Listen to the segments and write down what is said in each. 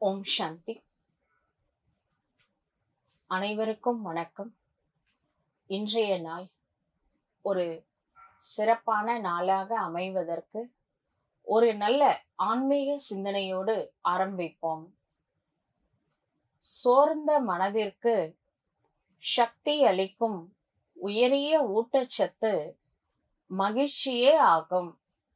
ஓம் சாந்தி அனைவருக்கும் வணக்கம் இன்றைய நாள் ஒரு சிறப்பான நாளாக அமைவதற்கு ஒரு நல்ல ஆன்மீக சிந்தனையோடு ஆரம்பிப்போம் சோர்ந்த மனதிற்கு சக்தி அளிக்கும் உயரிய ஊட்டச்சத்து மகிழ்ச்சியே ஆகும்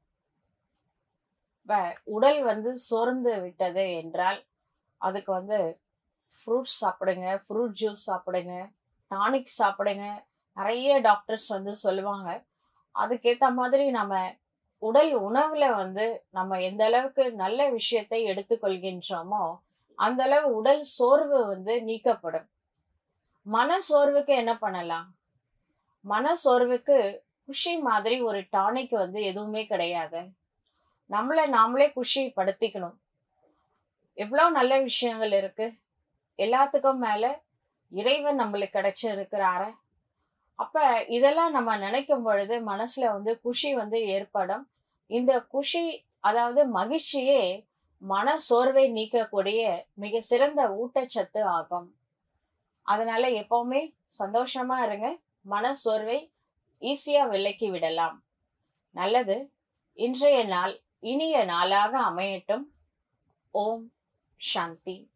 வ- உடல் வந்து சோர்ந்து விட்டது என்றால் அதுக்கு வந்து ஃப்ரூட்ஸ் சாப்பிடுங்க ஃப்ரூட் ஜூஸ் சாப்பிடுங்க டானிக் சாப்பிடுங்க நிறைய டாக்டர்ஸ் வந்து சொல்லுவாங்க அதுக்கேத்த மாதிரி நம்ம உடல் உணவுல வந்து நம்ம எந்த அளவுக்கு நல்ல விஷயத்தை எடுத்துக்கொள்கின்றோமோ அந்த அளவு உடல் சோர்வு வந்து நீக்கப்படும் மன சோர்வுக்கு என்ன பண்ணலாம் மன சோர்வுக்கு குஷி மாதிரி ஒரு டானிக் வந்து எதுவுமே கிடையாது நம்மளை நாமளே குஷி படுத்திக்கணும் எவ்வளோ நல்ல விஷயங்கள் இருக்கு எல்லாத்துக்கும் மேல இறைவன் நம்மளுக்கு கிடைச்சு இருக்கிறாரு அப்ப இதெல்லாம் நம்ம நினைக்கும் பொழுது மனசுல வந்து குஷி வந்து ஏற்படும் இந்த குஷி அதாவது மகிழ்ச்சியே மன சோர்வை நீக்கக்கூடிய மிக சிறந்த ஊட்டச்சத்து ஆகும் அதனால எப்பவுமே சந்தோஷமா இருங்க மன சோர்வை ஈஸியா விலக்கி விடலாம் நல்லது இன்றைய நாள் இனிய நாளாக அமையட்டும் ஓம் சாந்தி